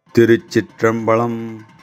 திருச்சிற்றம்பலம்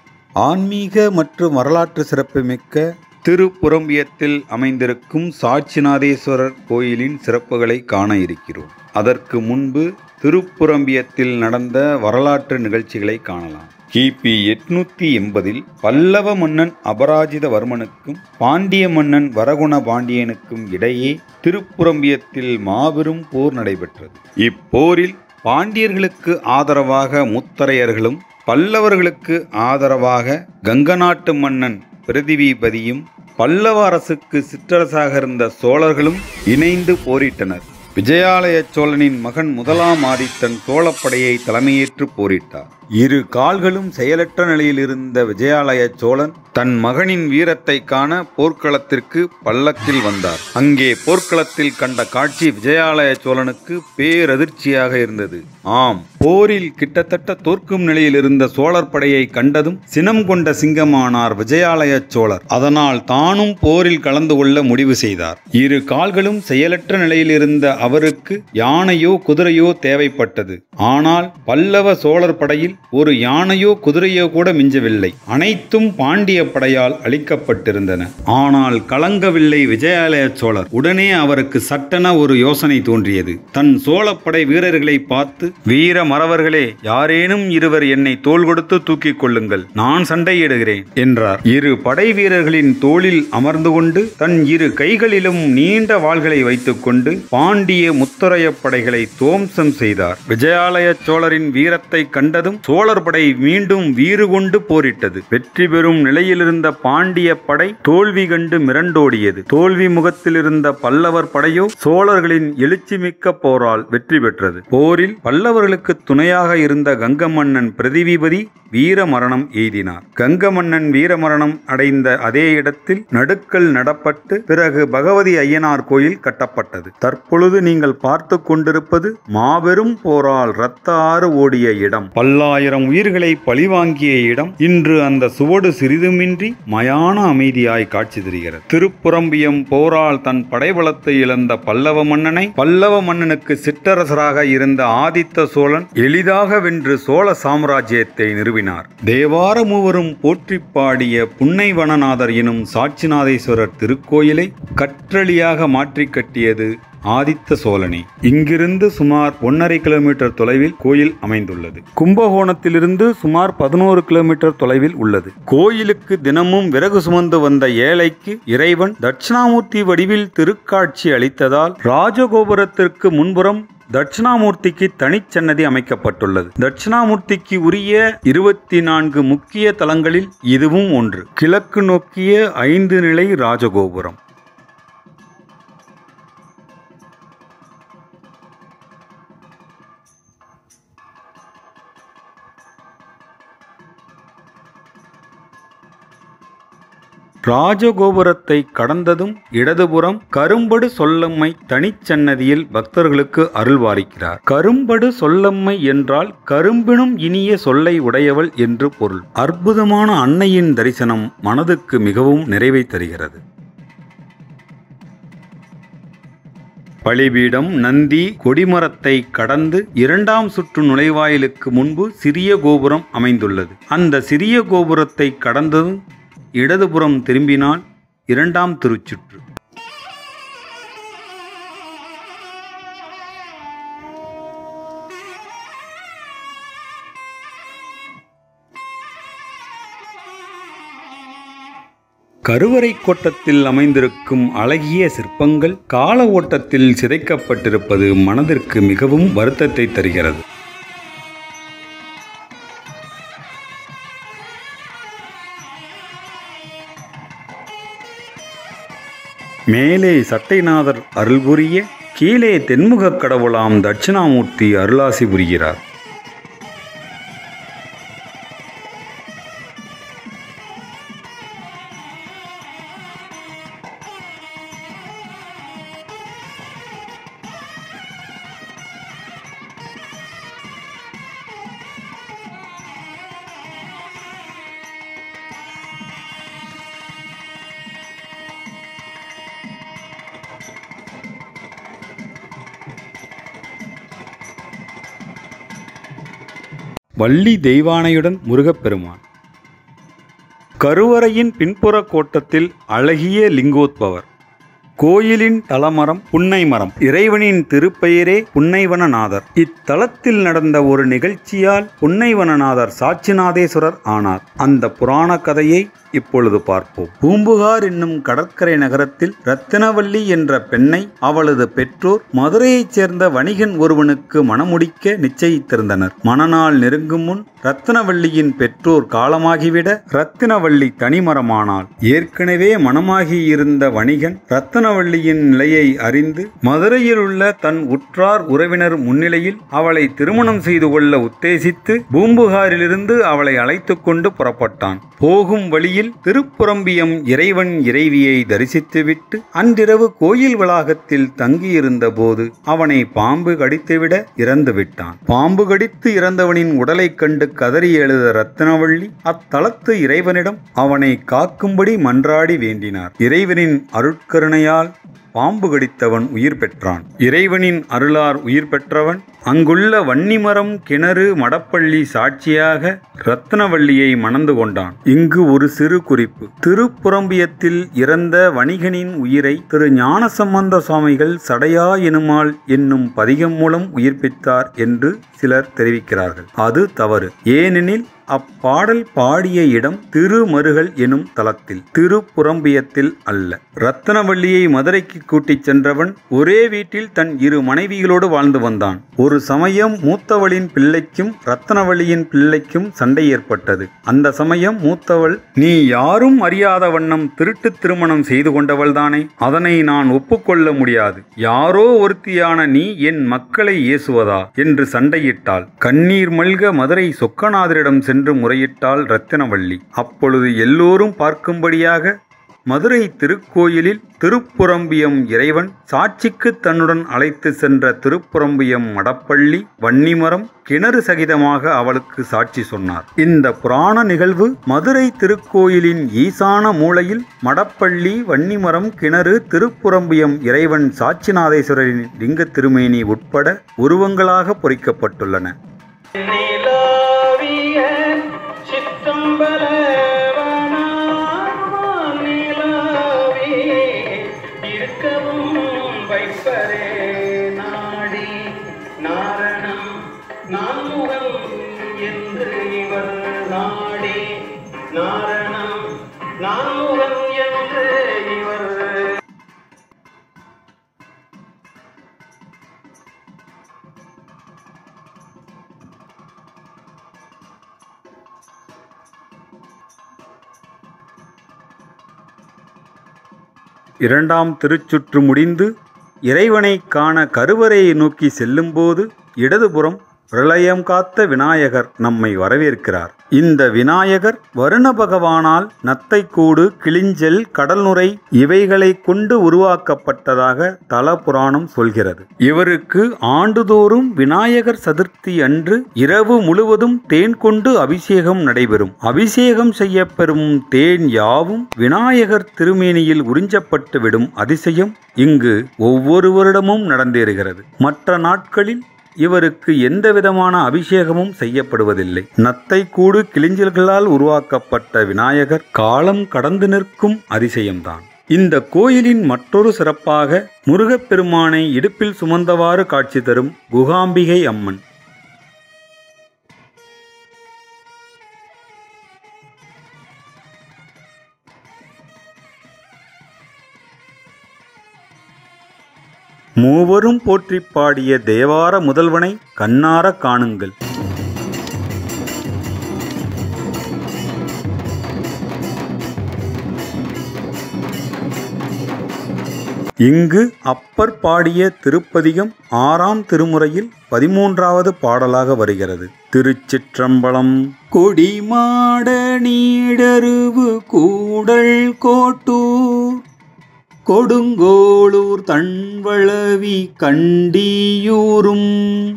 ஆன்மீக மற்றும் வரலாற்று சிறப்புமிக்க திருப்புறம்பியத்தில் அமைந்திருக்கும் சாட்சிநாதேஸ்வரர் கோயிலின் சிறப்புகளை காண இருக்கிறோம் அதற்கு முன்பு திருப்புறம்பியத்தில் நடந்த வரலாற்று நிகழ்ச்சிகளை காணலாம் கிபி எட்நூத்தி எண்பதில் பல்லவ மன்னன் அபராஜிதவர்மனுக்கும் பாண்டிய மன்னன் வரகுண பாண்டியனுக்கும் இடையே திருப்புறம்பியத்தில் மாபெரும் போர் நடைபெற்றது இப்போரில் பாண்டியர்களுக்கு ஆதரவாக முத்தரையர்களும் பல்லவர்களுக்கு ஆதரவாக கங்க நாட்டு மன்னன் பிரதிவிபதியும் பல்லவ அரசுக்கு சிற்றரசாக இருந்த சோழர்களும் இணைந்து போரிட்டனர் விஜயாலய சோழனின் மகன் முதலாம் ஆதித்தன் சோழப்படையை தலைமையேற்று போரிட்டார் இரு கால்களும் செயலற்ற நிலையில் இருந்த விஜயாலய சோழன் தன் மகனின் வீரத்தை காண போர்க்களத்திற்கு பல்லக்கில் வந்தார் அங்கே போர்க்களத்தில் கண்ட காட்சி விஜயாலய சோழனுக்கு பேரதிர்ச்சியாக இருந்தது ஆம் போரில் கிட்டத்தட்ட தோற்கும் நிலையில் இருந்த சோழர் படையை கண்டதும் சினம் கொண்ட சிங்கமானார் விஜயாலய சோழர் அதனால் தானும் போரில் கலந்து கொள்ள முடிவு செய்தார் இரு கால்களும் செயலற்ற நிலையில் இருந்த அவருக்கு யானையோ குதிரையோ தேவைப்பட்டது ஆனால் பல்லவ சோழர் படையில் ஒரு யானையோ குதிரையோ கூட மிஞ்சவில்லை அனைத்தும் பாண்டிய படையால் அளிக்கப்பட்டிருந்தன ஆனால் கலங்கவில்லை விஜயாலய சோழர் உடனே அவருக்கு சட்டென ஒரு யோசனை தோன்றியது தன் சோழப்படை வீரர்களை பார்த்து வீர மறவர்களே யாரேனும் இருவர் என்னை தோள் கொடுத்து தூக்கிக் கொள்ளுங்கள் நான் சண்டையிடுகிறேன் என்றார் இரு படை வீரர்களின் தோளில் அமர்ந்து கொண்டு தன் இரு கைகளிலும் நீண்ட வாள்களை வைத்துக்கொண்டு பாண்டிய முத்தரைய படைகளை துவம்சம் செய்தார் விஜயாலய சோழரின் வீரத்தை கண்டதும் சோழர் படை மீண்டும் வீறு கொண்டு போரிட்டது வெற்றி பெறும் நிலையிலிருந்த பாண்டிய படை தோல்வி கண்டு மிரண்டோடியது தோல்வி முகத்தில் இருந்த பல்லவர் படையோ சோழர்களின் எழுச்சிமிக்க போரால் வெற்றி பெற்றது போரில் பல்லவர்களுக்கு துணையாக இருந்த கங்க மன்னன் பிரதிவிபதி வீர மரணம் எய்தினார் கங்க மன்னன் வீரமரணம் அடைந்த அதே இடத்தில் நடுக்கல் நடப்பட்டு பிறகு பகவதி ஐயனார் கோயில் கட்டப்பட்டது தற்பொழுது நீங்கள் பார்த்து கொண்டிருப்பது மாபெரும் போரால் இரத்த ஆறு ஓடிய இடம் பல்லாயிரம் உயிர்களை பழிவாங்கிய இடம் இன்று அந்த சுவடு சிறிதுமின்றி மயான அமைதியாய் காட்சி தருகிறது திருப்புறம்பியம் போரால் தன் படைபலத்தை இழந்த பல்லவ மன்னனை பல்லவ மன்னனுக்கு சிற்றரசராக இருந்த ஆதித்த சோழன் எளிதாக வென்று சோழ சாம்ராஜ்யத்தை நிறுவினார் தேவார மூவரும் போற்றி பாடிய புன்னைவனநாதர் எனும் சாட்சிநாதேஸ்வரர் திருக்கோயிலை கற்றளியாக மாற்றி கட்டியது ஆதித்த சோழனே இங்கிருந்து சுமார் ஒன்றரை கிலோமீட்டர் தொலைவில் கோயில் அமைந்துள்ளது கும்பகோணத்திலிருந்து சுமார் பதினோரு கிலோமீட்டர் தொலைவில் உள்ளது கோயிலுக்கு தினமும் விறகு சுமந்து வந்த ஏழைக்கு இறைவன் தட்சிணாமூர்த்தி வடிவில் திருக்காட்சி அளித்ததால் ராஜகோபுரத்திற்கு முன்புறம் தட்சிணாமூர்த்திக்கு தனிச்சன்னதி அமைக்கப்பட்டுள்ளது தட்சிணாமூர்த்திக்கு உரிய இருபத்தி நான்கு முக்கிய தலங்களில் இதுவும் ஒன்று கிழக்கு நோக்கிய ஐந்து நிலை ராஜகோபுரம் ராஜகோபுரத்தை கடந்ததும் இடதுபுறம் கரும்படு சொல்லம்மை தனிச்சன்னதியில் பக்தர்களுக்கு அருள்வாரிக்கிறார் கரும்படு சொல்லம்மை என்றால் கரும்பினும் இனிய சொல்லை உடையவள் என்று பொருள் அற்புதமான அன்னையின் தரிசனம் மனதுக்கு மிகவும் நிறைவை தருகிறது பலிபீடம் நந்தி கொடிமரத்தை கடந்து இரண்டாம் சுற்று நுழைவாயிலுக்கு முன்பு சிறிய கோபுரம் அமைந்துள்ளது அந்த சிறிய கோபுரத்தை கடந்ததும் இடதுபுறம் திரும்பினால் இரண்டாம் திருச்சுற்று கருவறை கோட்டத்தில் அமைந்திருக்கும் அழகிய சிற்பங்கள் கால ஓட்டத்தில் சிதைக்கப்பட்டிருப்பது மனதிற்கு மிகவும் வருத்தத்தை தருகிறது மேலே சட்டைநாதர் அருள் புரிய கீழே தென்முகக் கடவுளாம் தட்சிணாமூர்த்தி அருளாசி புரிகிறார் வள்ளி தெய்வானையுடன் முருகப்பெருமான் கருவறையின் பின்புற கோட்டத்தில் அழகிய லிங்கோத்பவர் கோயிலின் தலமரம் புன்னை மரம் இறைவனின் திருப்பெயரே புன்னைவனநாதர் இத்தலத்தில் நடந்த ஒரு நிகழ்ச்சியால் புன்னைவனநாதர் சாட்சிநாதேஸ்வரர் ஆனார் அந்த புராண கதையை இப்பொழுது பார்ப்போம் பூம்புகார் என்னும் கடற்கரை நகரத்தில் ரத்தினவல்லி என்ற பெண்ணை அவளது பெற்றோர் மதுரையைச் சேர்ந்த வணிகன் ஒருவனுக்கு மணமுடிக்க நிச்சயித்திருந்தனர் மணநாள் நெருங்கும் முன் ரத்தினவல்லியின் பெற்றோர் காலமாகிவிட ரத்தினவல்லி தனிமரமானாள் ஏற்கனவே மணமாகியிருந்த வணிகன் ரத்தினவல்லியின் நிலையை அறிந்து மதுரையில் உள்ள தன் உற்றார் உறவினர் முன்னிலையில் அவளை திருமணம் செய்து கொள்ள உத்தேசித்து பூம்புகாரிலிருந்து அவளை அழைத்துக் கொண்டு புறப்பட்டான் போகும் வழியில் திருப்புரம்பியம் இறைவன் இறைவியை தரிசித்துவிட்டு அன்றிரவு கோயில் வளாகத்தில் தங்கியிருந்த போது அவனை பாம்பு கடித்துவிட இறந்து விட்டான் பாம்பு கடித்து இறந்தவனின் உடலைக் கண்டு கதறி எழுத ரத்னவள்ளி அத்தலத்து இறைவனிடம் அவனை காக்கும்படி மன்றாடி வேண்டினார் இறைவனின் அருட்கருணையால் பாம்பு கடித்தவன் உயிர் பெற்றான் இறைவனின் அருளார் உயிர் பெற்றவன் அங்குள்ள வன்னிமரம் கிணறு மடப்பள்ளி சாட்சியாக ரத்னவள்ளியை மணந்து கொண்டான் இங்கு ஒரு சிறு குறிப்பு திருப்புரம்பியத்தில் இறந்த வணிகனின் உயிரை திரு ஞானசம்பந்த சுவாமிகள் சடையா எனுமாள் என்னும் பதிகம் மூலம் உயிர்ப்பித்தார் என்று சிலர் தெரிவிக்கிறார்கள் அது தவறு ஏனெனில் அப்பாடல் பாடிய இடம் திருமருகல் எனும் தலத்தில் திருப்புரம்பியத்தில் அல்ல ரத்தனவள்ளியை மதுரைக்கு கூட்டிச் சென்றவன் ஒரே வீட்டில் தன் இரு மனைவிகளோடு வாழ்ந்து வந்தான் ஒரு சமயம் மூத்தவளின் பிள்ளைக்கும் ரத்தனவள்ளியின் பிள்ளைக்கும் சண்டை ஏற்பட்டது அந்த சமயம் மூத்தவள் நீ யாரும் அறியாத வண்ணம் திருட்டு திருமணம் செய்து கொண்டவள்தானே அதனை நான் ஒப்புக்கொள்ள முடியாது யாரோ ஒருத்தியான நீ என் மக்களை ஏசுவதா என்று சண்டையிட்டாள் கண்ணீர் மல்க மதுரை சொக்கநாதரிடம் சென்று முறையிட்டாள் ரத்தினவள்ளி அப்பொழுது எல்லோரும் பார்க்கும்படியாக மதுரை திருக்கோயிலில் திருப்புரம்பியம் இறைவன் சாட்சிக்கு தன்னுடன் அழைத்து சென்ற திருப்புரம்பியம் மடப்பள்ளி வன்னிமரம் கிணறு சகிதமாக அவளுக்கு சாட்சி சொன்னார் இந்த புராண நிகழ்வு மதுரை திருக்கோயிலின் ஈசான மூலையில் மடப்பள்ளி வன்னிமரம் கிணறு திருப்புரம்பியம் இறைவன் சாட்சிநாதேஸ்வரரின் லிங்க திருமேனி உட்பட உருவங்களாக பொறிக்கப்பட்டுள்ளன நிலாவிய சித்தம்பலவனார் நிலாவே இருக்கவும் வைப்பரே நாடி நாரணம் நான்முகன் என்று இவர் நாடி நாரணம் நான்முகன் என்று இவர் இரண்டாம் திருச்சுற்று முடிந்து இறைவனை காண கருவறையை நோக்கி செல்லும்போது இடதுபுறம் பிரளயம் காத்த விநாயகர் நம்மை வரவேற்கிறார் இந்த விநாயகர் வருண பகவானால் நத்தைக்கூடு கிளிஞ்சல் கடல்நுரை இவைகளை கொண்டு உருவாக்கப்பட்டதாக தல புராணம் சொல்கிறது இவருக்கு ஆண்டுதோறும் விநாயகர் சதுர்த்தி அன்று இரவு முழுவதும் தேன் கொண்டு அபிஷேகம் நடைபெறும் அபிஷேகம் செய்யப்பெறும் தேன் யாவும் விநாயகர் திருமேனியில் உறிஞ்சப்பட்டு விடும் அதிசயம் இங்கு ஒவ்வொரு வருடமும் நடந்தேறுகிறது மற்ற நாட்களில் இவருக்கு எந்த விதமான அபிஷேகமும் செய்யப்படுவதில்லை நத்தை கூடு கிளிஞ்சல்களால் உருவாக்கப்பட்ட விநாயகர் காலம் கடந்து நிற்கும் அதிசயம்தான் இந்த கோயிலின் மற்றொரு சிறப்பாக முருகப்பெருமானை இடுப்பில் சுமந்தவாறு காட்சி தரும் குகாம்பிகை அம்மன் மூவரும் போற்றிப் பாடிய தேவார முதல்வனை கண்ணார காணுங்கள் இங்கு அப்பர் பாடிய திருப்பதிகம் ஆறாம் திருமுறையில் பதிமூன்றாவது பாடலாக வருகிறது திருச்சிற்றம்பலம் கொடிமாட நீடருவு கூடல் கோட்டூர் கொடுங்கோளூர் தன்வளவி கண்டியூரும்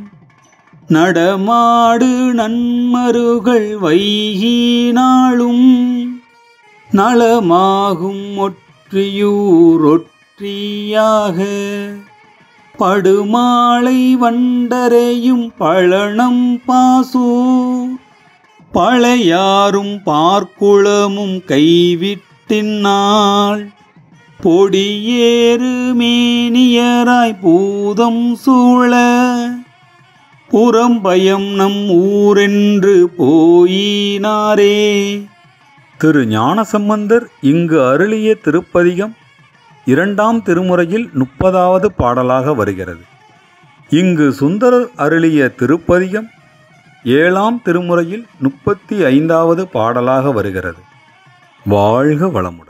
நடமாடு நன்மருகள் வைகி நாளும் நலமாகும் ஒற்றியூர் ஒற்றியாக படுமாளை வண்டரையும் பழனம் பாசூர் பழையாரும் பார்க்குளமும் கைவிட்டின்னாள் பொடியேறு மேனியராய் பூதம் சூழ புறம்பயம் நம் ஊரென்று போயினாரே திரு ஞானசம்பந்தர் இங்கு அருளிய திருப்பதிகம் இரண்டாம் திருமுறையில் முப்பதாவது பாடலாக வருகிறது இங்கு சுந்தரர் அருளிய திருப்பதிகம் ஏழாம் திருமுறையில் முப்பத்தி ஐந்தாவது பாடலாக வருகிறது வாழ்க வளமுடன்